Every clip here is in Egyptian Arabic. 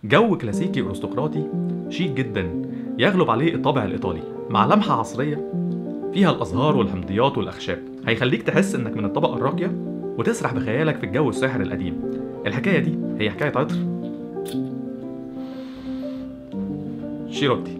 جو كلاسيكي أرستقراطي شيك جدا يغلب عليه الطابع الإيطالي مع لمحة عصرية فيها الأزهار والحمضيات والأخشاب هيخليك تحس إنك من الطبقة الراقية وتسرح بخيالك في الجو الساحر القديم الحكاية دي هي حكاية عطر شيروتي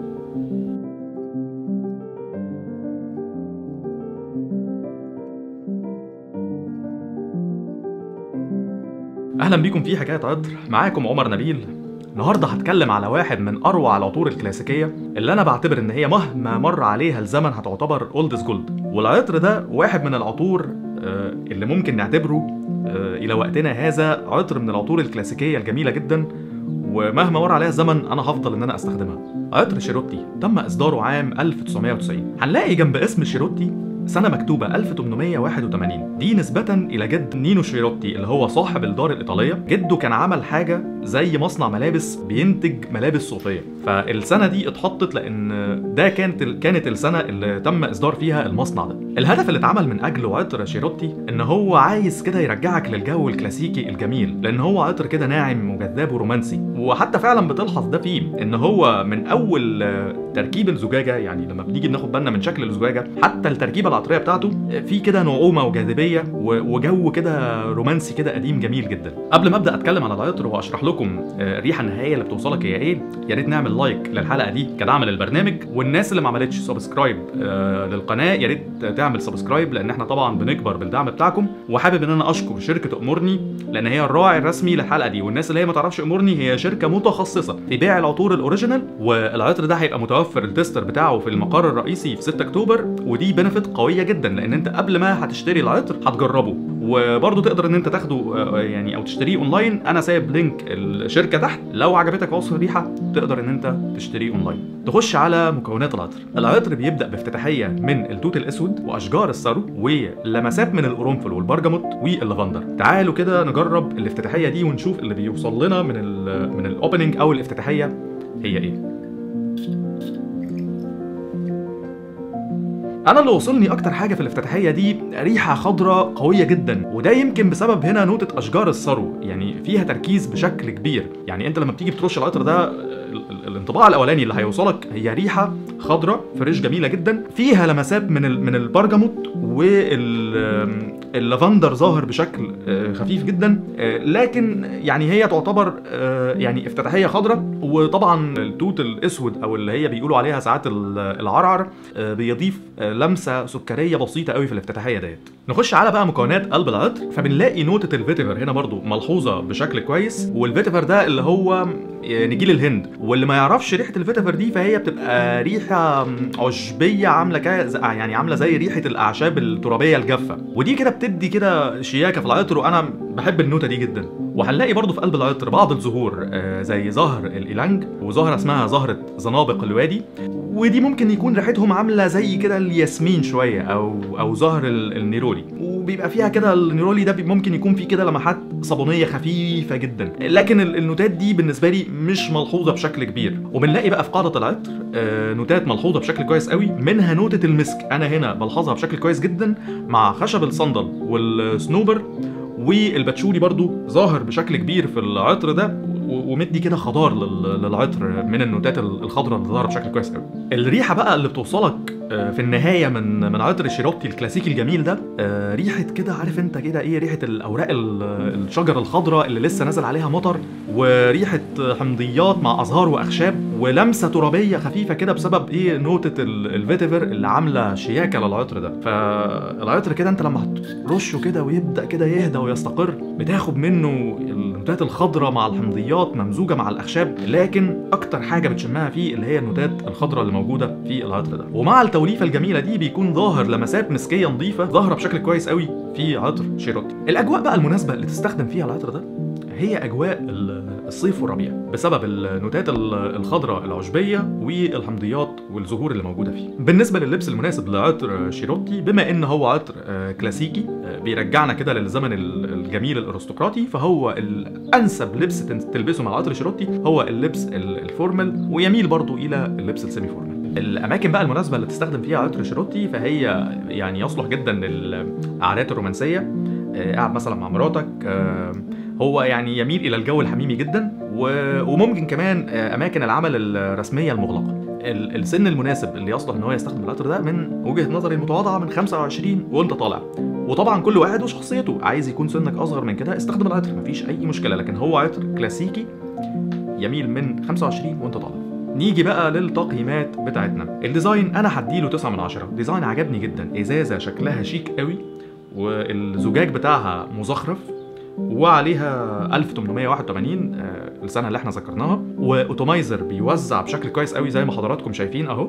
اهلا بيكم في حكايه عطر معاكم عمر نبيل النهارده هتكلم على واحد من اروع العطور الكلاسيكيه اللي انا بعتبر ان هي مهما مر عليها الزمن هتعتبر اولدز جولد والعطر ده واحد من العطور آه، اللي ممكن نعتبره آه، الى وقتنا هذا عطر من العطور الكلاسيكيه الجميله جدا ومهما مر عليها الزمن انا هفضل ان انا استخدمها عطر شيروتي تم اصداره عام 1990 هنلاقي جنب اسم شيروتي سنة مكتوبة 1881 دي نسبة إلى جد نينو شيروتي اللي هو صاحب الدار الإيطالية جده كان عمل حاجة زي مصنع ملابس بينتج ملابس صوفية فالسنة دي اتحطت لأن ده كانت كانت السنة اللي تم إصدار فيها المصنع ده الهدف اللي اتعمل من أجله عطر شيروتي إن هو عايز كده يرجعك للجو الكلاسيكي الجميل لأن هو عطر كده ناعم وجذاب ورومانسي وحتى فعلا بتلحظ ده فيه إن هو من أول تركيب الزجاجة يعني لما بنيجي بناخد بالنا من شكل الزجاجة حتى التركيبة العطريه بتاعته في كده نعومه وجاذبيه و- وجو كده رومانسي كده قديم جميل جدا قبل ما ابدا اتكلم على العطر واشرح لكم آه، الريحه النهائيه اللي بتوصلك هي ايه يا ريت نعمل لايك للحلقه دي كدعم للبرنامج والناس اللي ما عملتش سبسكرايب آه، للقناه يا ريت تعمل سبسكرايب لان احنا طبعا بنكبر بالدعم بتاعكم وحابب ان انا اشكر شركه امورني لان هي الراعي الرسمي للحلقه دي والناس اللي هي ما تعرفش امورني هي شركه متخصصه في بيع العطور الاوريجينال والعطر ده هيبقى متوفر التستر بتاعه في المقر الرئيسي في 6 اكتوبر ودي بنفيت قويه جدا لان انت قبل ما هتشتري العطر هتجربه وبرضه تقدر ان انت تاخده آه، يعني او تشتريه اونلاين انا سايب لينك الشركه تحت لو عجبتك وصف الريحه تقدر ان انت تشتريه اونلاين تخش على مكونات العطر العطر بيبدا بافتتاحيه من التوت الاسود واشجار السرو ولمسات من القرنفل والبرجموت واللافندر تعالوا كده نجرب الافتتاحيه دي ونشوف اللي بيوصل لنا من ال من الاوبننج او الافتتاحيه هي ايه انا اللي وصلني اكتر حاجه في الافتتاحيه دي ريحه خضراء قويه جدا وده يمكن بسبب هنا نوتة اشجار الثرو يعني فيها تركيز بشكل كبير يعني انت لما بتيجي بترش العطر ده ال- ال- الانطباع الاولاني اللي هيوصلك هي ريحه خضراء فريش جميله جدا فيها لمسات من ال- من البرجموت واللافندر ظاهر بشكل آه، خفيف جدا آه، لكن يعني هي تعتبر آه، يعني افتتاحيه خضراء وطبعا التوت الاسود او اللي هي بيقولوا عليها ساعات ال- العرعر آه، بيضيف آه، لمسه سكريه بسيطه قوي في الافتتاحيه ديت نخش على بقى مكونات قلب العطر فبنلاقي نوتة الفيتيفر هنا برضو ملحوظة بشكل كويس والفيتيفر ده اللي هو نجيل الهند واللي ما يعرفش ريحة الفيتيفر دي فهي بتبقى ريحة عشبية عاملة كده يعني عاملة زي ريحة الأعشاب الترابية الجافة ودي كده بتدي كده شياكة في العطر وأنا بحب النوتة دي جدا وهنلاقي برضو في قلب العطر بعض الزهور آه، زي زهر الإيلانج وزهرة اسمها زهرة زنابق الوادي ودي ممكن يكون ريحتهم عامله زي كده الياسمين شويه او او زهر ال- النيرولي وبيبقى فيها كده النيرولي ده بي- ممكن يكون فيه كده لمحات صابونيه خفيفه جدا لكن ال- النوتات دي بالنسبه لي مش ملحوظه بشكل كبير وبنلاقي بقى في قاعده العطر آه، نوتات ملحوظه بشكل كويس قوي منها نوته المسك انا هنا بلحظها بشكل كويس جدا مع خشب الصندل والسنوبر والباتشولي برضو ظاهر بشكل كبير في العطر ده و- ومدي كده خضار لل- للعطر من النوتات ال- الخضراء اللي ظاهره بشكل كويس قوي الريحه بقى اللي بتوصلك آه، في النهايه من من عطر الشيروتي الكلاسيكي الجميل ده آه، ريحه كده عارف انت كده ايه ريحه الاوراق ال- الشجر الخضراء اللي لسه نازل عليها مطر وريحه حمضيات مع ازهار واخشاب ولمسه ترابيه خفيفه كده بسبب ايه نوتة ال- الفيتيفر اللي عامله شياكه للعطر ده فالعطر كده انت لما هترشه كده ويبدا كده يهدى ويستقر بتاخد منه النوتات الخضراء مع الحمضيات ممزوجه مع الاخشاب لكن اكتر حاجه بتشمها فيه اللي هي النوتات الخضراء اللي موجوده في العطر ده ومع التوليفه الجميله دي بيكون ظاهر لمسات مسكيه نظيفه ظاهره بشكل كويس قوي في عطر شيروتي الاجواء بقى المناسبه اللي تستخدم فيها العطر ده هي اجواء ال- الصيف والربيع بسبب النوتات ال- الخضراء العشبيه والحمضيات والزهور اللي موجوده فيه بالنسبه لللبس المناسب لعطر شيروتي بما ان هو عطر آه، كلاسيكي آه، بيرجعنا كده للزمن ال- الجميل الارستقراطي فهو الانسب لبس تن- تلبسه مع عطر شيروتي هو اللبس ال- الفورمال ويميل برضو الى اللبس السيمي فورمال الاماكن بقى المناسبه اللي تستخدم فيها عطر شيروتي فهي يعني يصلح جدا للقعدات الرومانسيه آه، قاعد مثلا مع مراتك آه، هو يعني يميل الى الجو الحميمي جدا و- وممكن كمان آه، اماكن العمل الرسميه المغلقه ال- السن المناسب اللي يصلح ان هو يستخدم العطر ده من وجهه نظري المتواضعه من 25 وانت طالع وطبعا كل واحد وشخصيته عايز يكون سنك اصغر من كده استخدم العطر مفيش اي مشكله لكن هو عطر كلاسيكي يميل من 25 وانت طالع نيجي بقى للتقييمات بتاعتنا الديزاين انا هديله 9 من 10 ديزاين عجبني جدا ازازه شكلها شيك قوي والزجاج بتاعها مزخرف وعليها 1881 آه، السنه اللي احنا ذكرناها واوتومايزر بيوزع بشكل كويس قوي زي ما حضراتكم شايفين اهو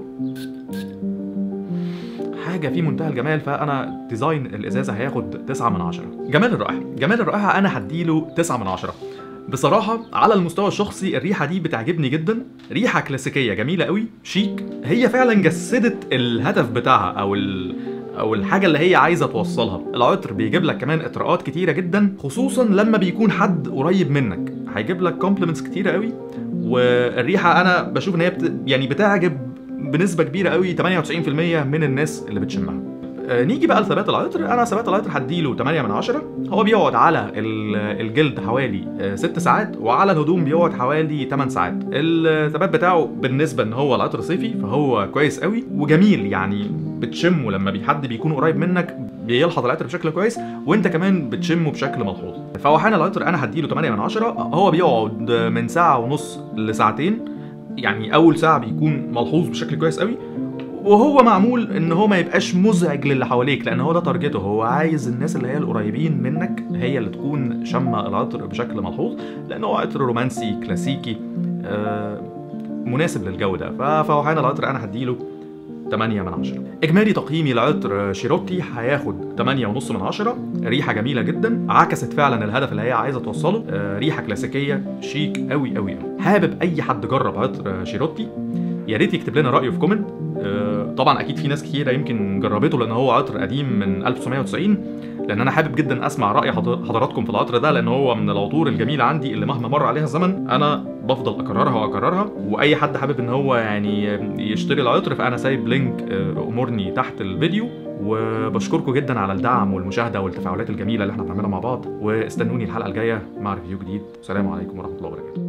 حاجه في منتهى الجمال فانا ديزاين الازازه هياخد 9 من 10 جمال الرائحه جمال الرائحه انا هديله 9 من 10 بصراحة على المستوى الشخصي الريحة دي بتعجبني جدا ريحة كلاسيكية جميلة قوي شيك هي فعلا جسدت الهدف بتاعها او ال... او الحاجة اللي هي عايزة توصلها العطر بيجيب لك كمان اطراءات كتيرة جدا خصوصا لما بيكون حد قريب منك هيجيب لك كومبلمنتس كتيرة قوي والريحة انا بشوف ان هي بت... يعني بتعجب بنسبة كبيرة قوي 98% من الناس اللي بتشمها آه، نيجي بقى لثبات العطر انا ثبات العطر هديله 8 من 10 هو بيقعد على ال- الجلد حوالي 6 ساعات وعلى الهدوم بيقعد حوالي 8 ساعات الثبات بتاعه بالنسبه ان هو العطر صيفي فهو كويس قوي وجميل يعني بتشمه لما بي- حد بيكون قريب منك بيلحظ العطر بشكل كويس وانت كمان بتشمه بشكل ملحوظ فوحان العطر انا هديله 8 من 10 هو بيقعد من ساعه ونص لساعتين يعني اول ساعه بيكون ملحوظ بشكل كويس قوي وهو معمول ان هو ما يبقاش مزعج للي حواليك لان هو ده تارجته هو عايز الناس اللي هي القريبين منك هي اللي تكون شامه العطر بشكل ملحوظ لان هو عطر رومانسي كلاسيكي آه مناسب للجو ده ف- فوحان العطر انا هديله 8 من 10 اجمالي تقييمي لعطر شيروتي هياخد 8 ونص من 10 ريحه جميله جدا عكست فعلا الهدف اللي هي عايزه توصله آه، ريحه كلاسيكيه شيك قوي قوي قوي حابب اي حد جرب عطر شيروتي يا ريت يكتب لنا رايه في كومنت آه، طبعا اكيد في ناس كتيره يمكن جربته لان هو عطر قديم من 1990 لان انا حابب جدا اسمع راي حضر- حضراتكم في العطر ده لان هو من العطور الجميله عندي اللي مهما مر عليها الزمن انا بفضل اكررها واكررها واي حد حابب ان هو يعني يشتري العطر فانا سايب لينك آه، امورني تحت الفيديو وبشكركم جدا على الدعم والمشاهده والتفاعلات الجميله اللي احنا بنعملها مع بعض واستنوني الحلقه الجايه مع ريفيو جديد والسلام عليكم ورحمه الله وبركاته